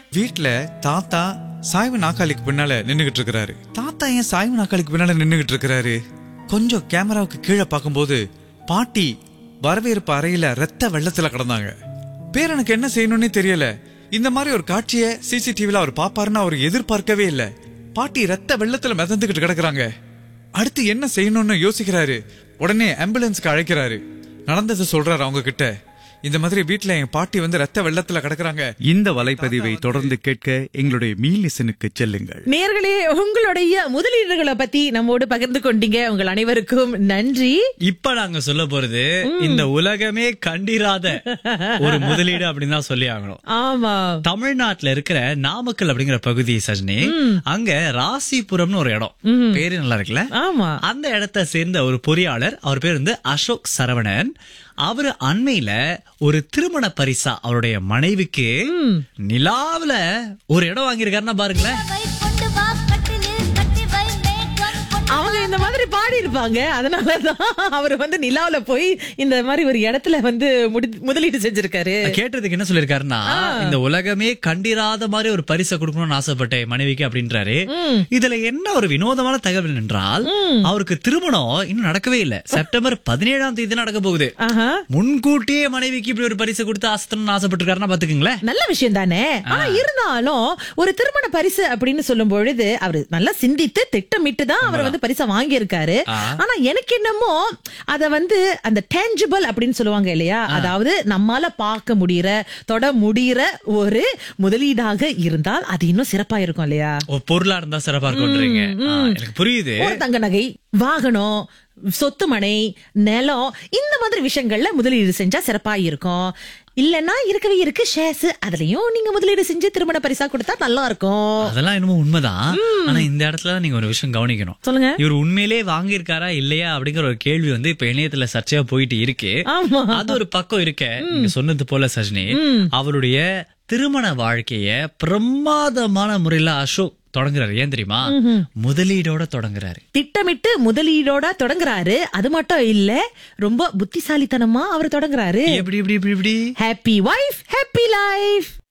வீட்ல தாத்தா சாய்வு நாக்காளிக்கு பின்னால நின்னுகிட்டு இருக்கிறாரு தாத்தா ஏன் சாய்வு நாக்காளிக்கு பின்னால நின்னுகிட்டு இருக்கிறாரு கொஞ்சம் கேமராவுக்கு கீழே பார்க்கும்போது பாட்டி வரவேற்பு அறையில ரத்த வெள்ளத்துல கிடந்தாங்க பேரனுக்கு என்ன செய்யணும்னே தெரியல இந்த மாதிரி ஒரு காட்சியை சிசிடிவில அவர் பாப்பாருன்னு அவர் எதிர்பார்க்கவே இல்ல பாட்டி ரத்த வெள்ளத்துல மிதந்துகிட்டு கிடக்குறாங்க அடுத்து என்ன செய்யணும்னு யோசிக்கிறாரு உடனே ஆம்புலன்ஸ்க்கு அழைக்கிறாரு நடந்ததை சொல்றாரு அவங்க கிட்ட இந்த மாதிரி வீட்ல என் பாட்டி வந்து ரத்த வெள்ளத்துல கிடக்குறாங்க இந்த வலைப்பதிவை தொடர்ந்து கேட்க எங்களுடைய மீலிசனுக்கு செல்லுங்கள் நேர்களே உங்களுடைய முதலீடுகளை பத்தி நம்மோடு பகிர்ந்து கொண்டீங்க உங்கள் அனைவருக்கும் நன்றி இப்ப நாங்க சொல்ல போறது இந்த உலகமே கண்டிராத ஒரு முதலீடு அப்படின்னு தான் சொல்லி ஆகணும் ஆமா தமிழ்நாட்டுல இருக்கிற நாமக்கல் அப்படிங்கிற பகுதி சஜினி அங்க ராசிபுரம்னு ஒரு இடம் பேரு நல்லா இருக்குல்ல ஆமா அந்த இடத்தை சேர்ந்த ஒரு பொறியாளர் அவர் பேர் வந்து அசோக் சரவணன் அவரு அண்மையில ஒரு திருமண பரிசா அவருடைய மனைவிக்கு நிலாவுல ஒரு இடம் வாங்கியிருக்காருன்னா பாருங்களேன் வை கொண்டு வா கட்டிலில் கட்டி வை மேகம் கொண்டு அவங்க இந்த மாதிரி பாடி இருப்பாங்க அதனாலதான் அவர் வந்து நிலாவுல போய் இந்த மாதிரி ஒரு இடத்துல வந்து முடி- முதலீடு செஞ்சிருக்காரு கேட்டதுக்கு என்ன சொல்லிருக்காருன்னா இந்த உலகமே கண்டிராத மாதிரி ஒரு பரிசை கொடுக்கணும்னு ஆசைப்பட்டேன் என் மனைவிக்கு அப்படின்றாரு இதுல என்ன ஒரு வினோதமான தகவல் என்றால் அவருக்கு திருமணம் இன்னும் நடக்கவே இல்ல செப்டம்பர் பதினேழாம் தேதி நடக்க போகுது ஆஹா முன்கூட்டியே மனைவிக்கு இப்படி ஒரு பரிசு கொடுத்து ஆசத்தணும்னு ஆசைப்பட்டிருக்காருன்னா பாத்துக்கங்களேன் நல்ல விஷயம் தானே ஆனா இருந்தாலும் ஒரு திருமண பரிசு அப்படின்னு சொல்லும் பொழுது அவரு நல்லா சிந்தித்து திட்டமிட்டு தான் அவர் வந்து பரிசை வாங்கி இருக்காரு ஆனா எனக்கு என்னமோ அத வந்து அந்த டேஞ்சிபிள் அப்படின்னு சொல்லுவாங்க இல்லையா அதாவது நம்மால பார்க்க முடியற தொட முடியற ஒரு முதலீடாக இருந்தால் அது இன்னும் சிறப்பா இருக்கும் இல்லையா ஒரு பொருளா இருந்தா சிறப்பா இருக்கும்ன்றீங்க ஆ, எனக்கு புரியுது ஒரு தங்க நகை வாகனம் சொத்து மனை நிலம் இந்த மாதிரி விஷயங்கள்ல முதலீடு செஞ்சா சிறப்பா இருக்கும் இல்லன்னா இருக்கவே இருக்கு ஷேர்ஸ் அதுலயும் நீங்க முதலீடு செஞ்சு திருமண பரிசா கொடுத்தா நல்லா இருக்கும் அதெல்லாம் என்னமோ உண்மைதான் ஆனா இந்த இடத்துல தான் நீங்க ஒரு விஷயம் கவனிக்கணும் சொல்லுங்க இவர் உண்மையிலே வாங்கியிருக்காரா இல்லையா அப்படிங்கிற ஒரு கேள்வி வந்து இப்ப இணையத்துல சர்ச்சையா போயிட்டு இருக்கு ஆமா அது ஒரு பக்கம் இருக்க நீங்க சொன்னது போல சஜினி அவருடைய திருமண வாழ்க்கைய பிரமாதமான முறையில அசோக் தொடங்குறாரு ஏன் தெரியுமா முதலீடோட தொடங்குறாரு திட்டமிட்டு முதலீடோட தொடங்குறாரு அது மட்டும் இல்ல ரொம்ப புத்திசாலித்தனமா அவர் தொடங்குறாரு எப்படி எப்படி எப்படி எப்படி ஹாப்பி வைஃப் ஹாப்பி லைஃப்